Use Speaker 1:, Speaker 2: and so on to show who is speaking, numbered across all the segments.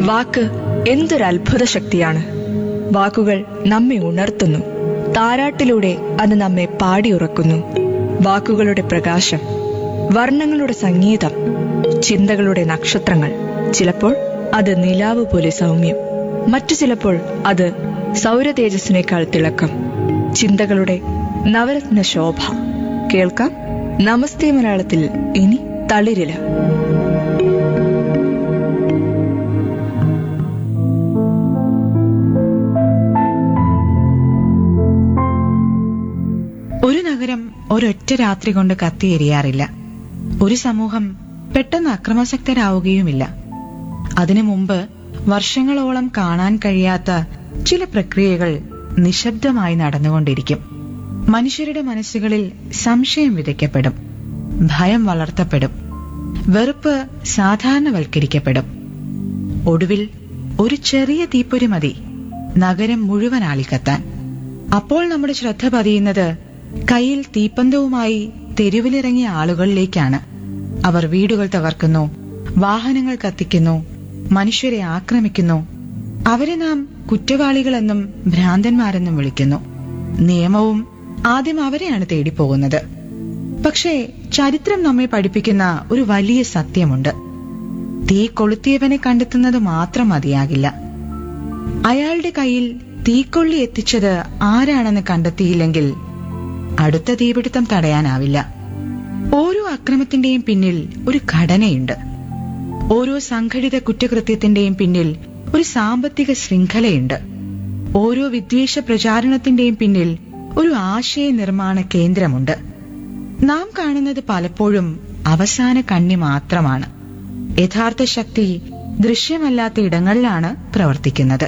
Speaker 1: വാക്ക് എന്തൊരു അത്ഭുത ശക്തിയാണ് വാക്കുകൾ നമ്മെ ഉണർത്തുന്നു താരാട്ടിലൂടെ അത് നമ്മെ പാടിയുറക്കുന്നു വാക്കുകളുടെ പ്രകാശം വർണ്ണങ്ങളുടെ സംഗീതം ചിന്തകളുടെ നക്ഷത്രങ്ങൾ ചിലപ്പോൾ അത് നിലാവ് പോലെ സൗമ്യം മറ്റു ചിലപ്പോൾ അത് സൗരതേജസ്സിനേക്കാൾ തിളക്കം ചിന്തകളുടെ നവരത്ന ശോഭ കേൾക്കാം നമസ്തേ മലയാളത്തിൽ ഇനി തളിരില
Speaker 2: ഒരു നഗരം ഒരൊറ്റ രാത്രി കൊണ്ട് കത്തിയെരിയാറില്ല ഒരു സമൂഹം പെട്ടെന്ന് അക്രമാസക്തരാവുകയുമില്ല അതിനു മുമ്പ് വർഷങ്ങളോളം കാണാൻ കഴിയാത്ത ചില പ്രക്രിയകൾ നിശബ്ദമായി നടന്നുകൊണ്ടിരിക്കും മനുഷ്യരുടെ മനസ്സുകളിൽ സംശയം വിതയ്ക്കപ്പെടും ഭയം വളർത്തപ്പെടും വെറുപ്പ് സാധാരണവൽക്കരിക്കപ്പെടും ഒടുവിൽ ഒരു ചെറിയ തീപ്പൊരി മതി നഗരം മുഴുവൻ ആളിക്കത്താൻ അപ്പോൾ നമ്മുടെ ശ്രദ്ധ പതിയുന്നത് കയ്യിൽ തീപ്പന്തവുമായി തെരുവിലിറങ്ങിയ ആളുകളിലേക്കാണ് അവർ വീടുകൾ തകർക്കുന്നു വാഹനങ്ങൾ കത്തിക്കുന്നു മനുഷ്യരെ ആക്രമിക്കുന്നു അവരെ നാം കുറ്റവാളികളെന്നും ഭ്രാന്തന്മാരെന്നും വിളിക്കുന്നു നിയമവും ആദ്യം അവരെയാണ് തേടിപ്പോകുന്നത് പക്ഷേ ചരിത്രം നമ്മെ പഠിപ്പിക്കുന്ന ഒരു വലിയ സത്യമുണ്ട് തീ കൊളുത്തിയവനെ കണ്ടെത്തുന്നത് മാത്രം മതിയാകില്ല അയാളുടെ കയ്യിൽ തീക്കൊള്ളി എത്തിച്ചത് ആരാണെന്ന് കണ്ടെത്തിയില്ലെങ്കിൽ അടുത്ത തീപിടുത്തം തടയാനാവില്ല ഓരോ അക്രമത്തിന്റെയും പിന്നിൽ ഒരു ഘടനയുണ്ട് ഓരോ സംഘടിത കുറ്റകൃത്യത്തിന്റെയും പിന്നിൽ ഒരു സാമ്പത്തിക ശൃംഖലയുണ്ട് ഓരോ വിദ്വേഷ പ്രചാരണത്തിന്റെയും പിന്നിൽ ഒരു ആശയ നിർമ്മാണ കേന്ദ്രമുണ്ട് നാം കാണുന്നത് പലപ്പോഴും അവസാന കണ്ണി മാത്രമാണ് യഥാർത്ഥ ശക്തി ദൃശ്യമല്ലാത്ത ഇടങ്ങളിലാണ് പ്രവർത്തിക്കുന്നത്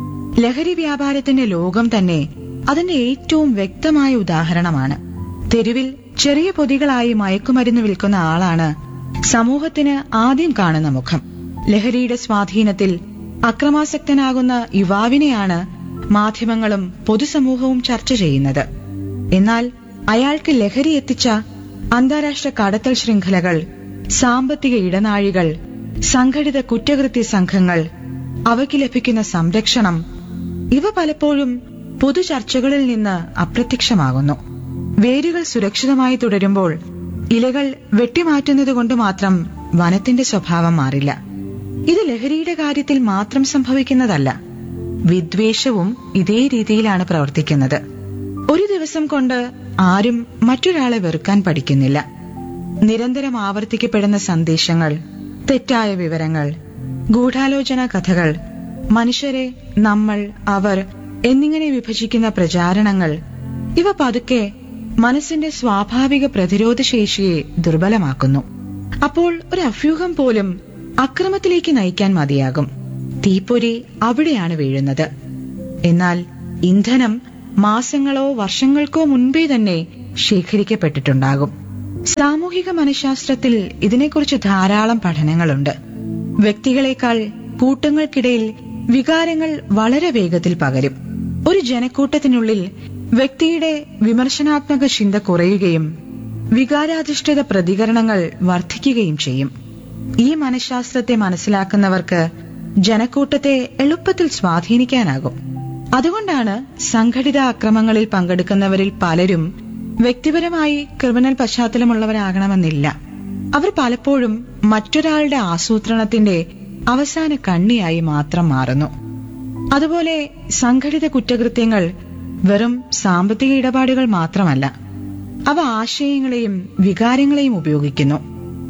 Speaker 2: ലഹരി വ്യാപാരത്തിന്റെ ലോകം തന്നെ അതിന്റെ ഏറ്റവും വ്യക്തമായ ഉദാഹരണമാണ് തെരുവിൽ ചെറിയ പൊതികളായി മയക്കുമരുന്ന് വിൽക്കുന്ന ആളാണ് സമൂഹത്തിന് ആദ്യം കാണുന്ന മുഖം ലഹരിയുടെ സ്വാധീനത്തിൽ അക്രമാസക്തനാകുന്ന യുവാവിനെയാണ് മാധ്യമങ്ങളും പൊതുസമൂഹവും ചർച്ച ചെയ്യുന്നത് എന്നാൽ അയാൾക്ക് ലഹരി എത്തിച്ച അന്താരാഷ്ട്ര കടത്തൽ ശൃംഖലകൾ സാമ്പത്തിക ഇടനാഴികൾ സംഘടിത കുറ്റകൃത്യ സംഘങ്ങൾ അവയ്ക്ക് ലഭിക്കുന്ന സംരക്ഷണം ഇവ പലപ്പോഴും പൊതുചർച്ചകളിൽ നിന്ന് അപ്രത്യക്ഷമാകുന്നു വേരുകൾ സുരക്ഷിതമായി തുടരുമ്പോൾ ഇലകൾ വെട്ടിമാറ്റുന്നത് കൊണ്ട് മാത്രം വനത്തിന്റെ സ്വഭാവം മാറില്ല ഇത് ലഹരിയുടെ കാര്യത്തിൽ മാത്രം സംഭവിക്കുന്നതല്ല വിദ്വേഷവും ഇതേ രീതിയിലാണ് പ്രവർത്തിക്കുന്നത് ഒരു ദിവസം കൊണ്ട് ആരും മറ്റൊരാളെ വെറുക്കാൻ പഠിക്കുന്നില്ല നിരന്തരം ആവർത്തിക്കപ്പെടുന്ന സന്ദേശങ്ങൾ തെറ്റായ വിവരങ്ങൾ ഗൂഢാലോചന കഥകൾ മനുഷ്യരെ നമ്മൾ അവർ എന്നിങ്ങനെ വിഭജിക്കുന്ന പ്രചാരണങ്ങൾ ഇവ പതുക്കെ മനസ്സിന്റെ സ്വാഭാവിക പ്രതിരോധ ശേഷിയെ ദുർബലമാക്കുന്നു അപ്പോൾ ഒരു അഭ്യൂഹം പോലും അക്രമത്തിലേക്ക് നയിക്കാൻ മതിയാകും തീപ്പൊരി അവിടെയാണ് വീഴുന്നത് എന്നാൽ ഇന്ധനം മാസങ്ങളോ വർഷങ്ങൾക്കോ മുൻപേ തന്നെ ശേഖരിക്കപ്പെട്ടിട്ടുണ്ടാകും സാമൂഹിക മനഃശാസ്ത്രത്തിൽ ഇതിനെക്കുറിച്ച് ധാരാളം പഠനങ്ങളുണ്ട് വ്യക്തികളെക്കാൾ കൂട്ടങ്ങൾക്കിടയിൽ വികാരങ്ങൾ വളരെ വേഗത്തിൽ പകരും ഒരു ജനക്കൂട്ടത്തിനുള്ളിൽ വ്യക്തിയുടെ വിമർശനാത്മക ചിന്ത കുറയുകയും വികാരാധിഷ്ഠിത പ്രതികരണങ്ങൾ വർദ്ധിക്കുകയും ചെയ്യും ഈ മനഃശാസ്ത്രത്തെ മനസ്സിലാക്കുന്നവർക്ക് ജനക്കൂട്ടത്തെ എളുപ്പത്തിൽ സ്വാധീനിക്കാനാകും അതുകൊണ്ടാണ് സംഘടിത അക്രമങ്ങളിൽ പങ്കെടുക്കുന്നവരിൽ പലരും വ്യക്തിപരമായി ക്രിമിനൽ പശ്ചാത്തലമുള്ളവരാകണമെന്നില്ല അവർ പലപ്പോഴും മറ്റൊരാളുടെ ആസൂത്രണത്തിന്റെ അവസാന കണ്ണിയായി മാത്രം മാറുന്നു അതുപോലെ സംഘടിത കുറ്റകൃത്യങ്ങൾ വെറും സാമ്പത്തിക ഇടപാടുകൾ മാത്രമല്ല അവ ആശയങ്ങളെയും വികാരങ്ങളെയും ഉപയോഗിക്കുന്നു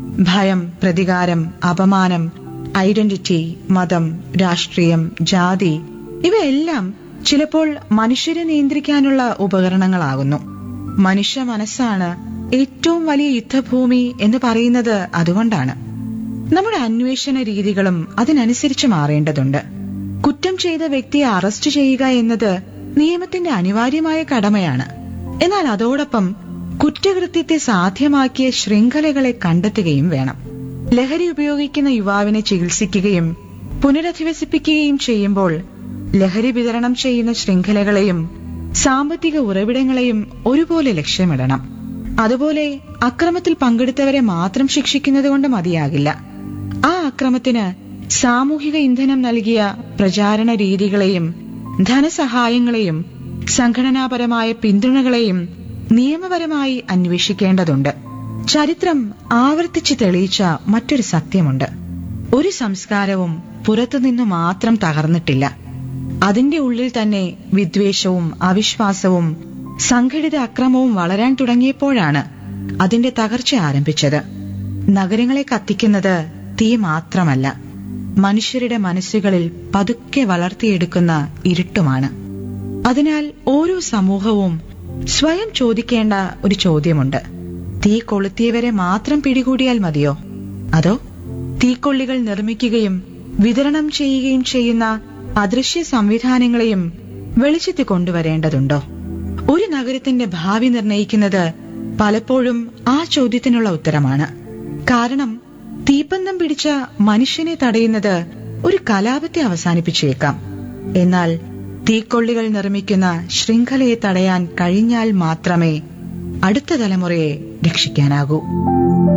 Speaker 2: ഭയം പ്രതികാരം അപമാനം ഐഡന്റിറ്റി മതം രാഷ്ട്രീയം ജാതി ഇവയെല്ലാം ചിലപ്പോൾ മനുഷ്യരെ നിയന്ത്രിക്കാനുള്ള ഉപകരണങ്ങളാകുന്നു മനുഷ്യ മനസ്സാണ് ഏറ്റവും വലിയ യുദ്ധഭൂമി എന്ന് പറയുന്നത് അതുകൊണ്ടാണ് നമ്മുടെ അന്വേഷണ രീതികളും അതിനനുസരിച്ച് മാറേണ്ടതുണ്ട് കുറ്റം ചെയ്ത വ്യക്തിയെ അറസ്റ്റ് ചെയ്യുക എന്നത് നിയമത്തിന്റെ അനിവാര്യമായ കടമയാണ് എന്നാൽ അതോടൊപ്പം കുറ്റകൃത്യത്തെ സാധ്യമാക്കിയ ശൃംഖലകളെ കണ്ടെത്തുകയും വേണം ലഹരി ഉപയോഗിക്കുന്ന യുവാവിനെ ചികിത്സിക്കുകയും പുനരധിവസിപ്പിക്കുകയും ചെയ്യുമ്പോൾ ലഹരി വിതരണം ചെയ്യുന്ന ശൃംഖലകളെയും സാമ്പത്തിക ഉറവിടങ്ങളെയും ഒരുപോലെ ലക്ഷ്യമിടണം അതുപോലെ അക്രമത്തിൽ പങ്കെടുത്തവരെ മാത്രം ശിക്ഷിക്കുന്നത് കൊണ്ട് മതിയാകില്ല ആ അക്രമത്തിന് സാമൂഹിക ഇന്ധനം നൽകിയ പ്രചാരണ രീതികളെയും ധനസഹായങ്ങളെയും സംഘടനാപരമായ പിന്തുണകളെയും നിയമപരമായി അന്വേഷിക്കേണ്ടതുണ്ട് ചരിത്രം ആവർത്തിച്ച് തെളിയിച്ച മറ്റൊരു സത്യമുണ്ട് ഒരു സംസ്കാരവും പുറത്തുനിന്നു മാത്രം തകർന്നിട്ടില്ല അതിന്റെ ഉള്ളിൽ തന്നെ വിദ്വേഷവും അവിശ്വാസവും സംഘടിത അക്രമവും വളരാൻ തുടങ്ങിയപ്പോഴാണ് അതിന്റെ തകർച്ച ആരംഭിച്ചത് നഗരങ്ങളെ കത്തിക്കുന്നത് തീ മാത്രമല്ല മനുഷ്യരുടെ മനസ്സുകളിൽ പതുക്കെ വളർത്തിയെടുക്കുന്ന ഇരുട്ടുമാണ് അതിനാൽ ഓരോ സമൂഹവും സ്വയം ചോദിക്കേണ്ട ഒരു ചോദ്യമുണ്ട് തീ കൊളുത്തിയവരെ മാത്രം പിടികൂടിയാൽ മതിയോ അതോ തീക്കൊള്ളികൾ നിർമ്മിക്കുകയും വിതരണം ചെയ്യുകയും ചെയ്യുന്ന അദൃശ്യ സംവിധാനങ്ങളെയും വെളിച്ചത്തിൽ കൊണ്ടുവരേണ്ടതുണ്ടോ ഒരു നഗരത്തിന്റെ ഭാവി നിർണയിക്കുന്നത് പലപ്പോഴും ആ ചോദ്യത്തിനുള്ള ഉത്തരമാണ് കാരണം തീപ്പന്തം പിടിച്ച മനുഷ്യനെ തടയുന്നത് ഒരു കലാപത്തെ അവസാനിപ്പിച്ചേക്കാം എന്നാൽ തീക്കൊള്ളികൾ നിർമ്മിക്കുന്ന ശൃംഖലയെ തടയാൻ കഴിഞ്ഞാൽ മാത്രമേ അടുത്ത തലമുറയെ രക്ഷിക്കാനാകൂ